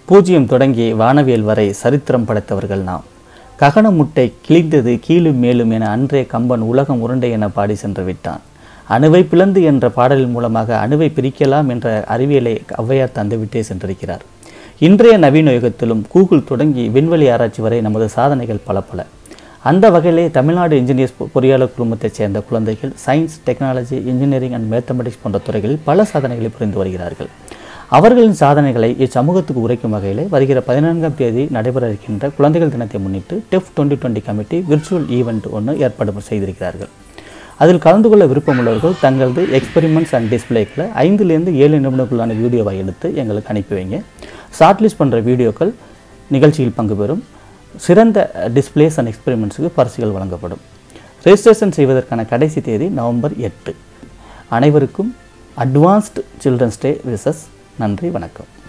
பூஜ்ஜியம் தொடங்கி வானவியல் வரை சரித்திரம் படைத்தவர்கள் நாம் ககன முட்டை கிழிந்தது கீழும் மேலும் என அன்றே கம்பன் உலகம் உருண்டை என பாடி சென்று விட்டான் அணுவை பிளந்து என்ற பாடலின் மூலமாக அணுவை பிரிக்கலாம் என்ற அறிவியலை ஔவையார் தந்துவிட்டே சென்றிருக்கிறார் இன்றைய நவீன யுகத்திலும் கூகுள் தொடங்கி விண்வெளி ஆராய்ச்சி வரை நமது சாதனைகள் பல பல அந்த வகையிலே தமிழ்நாடு இன்ஜினியர்ஸ் பொ- பொறியாளர் குழுமத்தைச் சேர்ந்த குழந்தைகள் science technology engineering and mathematics போன்ற துறைகளில் பல சாதனைகளை புரிந்து வருகிறார்கள் அவர்களின் சாதனைகளை இச்சமூகத்துக்கு உரைக்கும் வகையிலே வருகிற பதினான்காம் தேதி நடைபெற இருக்கின்ற குழந்தைகள் தினத்தை முன்னிட்டு டெஃப் twenty twenty committee virtual event ஒன்று ஏற்பாடு செய்திருக்கிறார்கள் அதில் கலந்து கொள்ள விருப்பமுள்ளவர்கள் தங்களது எக்ஸ்பெரிமெண்ட்ஸ் அண்ட் டிஸ்பிளேக்கில் ஐந்துலேருந்து ஏழு நிமிடங்களுக்கான வீடியோவை எடுத்து எங்களுக்கு அனுப்பி வைங்க ஷார்ட்லிஸ்ட் பண்ணுற வீடியோக்கள் நிகழ்ச்சியில் பங்கு பெறும் சிறந்த டிஸ்பிளேஸ் அண்ட் எக்ஸ்பெரிமெண்ட்ஸுக்கு பரிசுகள் வழங்கப்படும் ரெஜிஸ்ட்ரேஷன் செய்வதற்கான கடைசி தேதி நவம்பர் எட்டு அனைவருக்கும் அட்வான்ஸ்டு சில்ட்ரன்ஸ் டே விசஸ் நன்றி வணக்கம்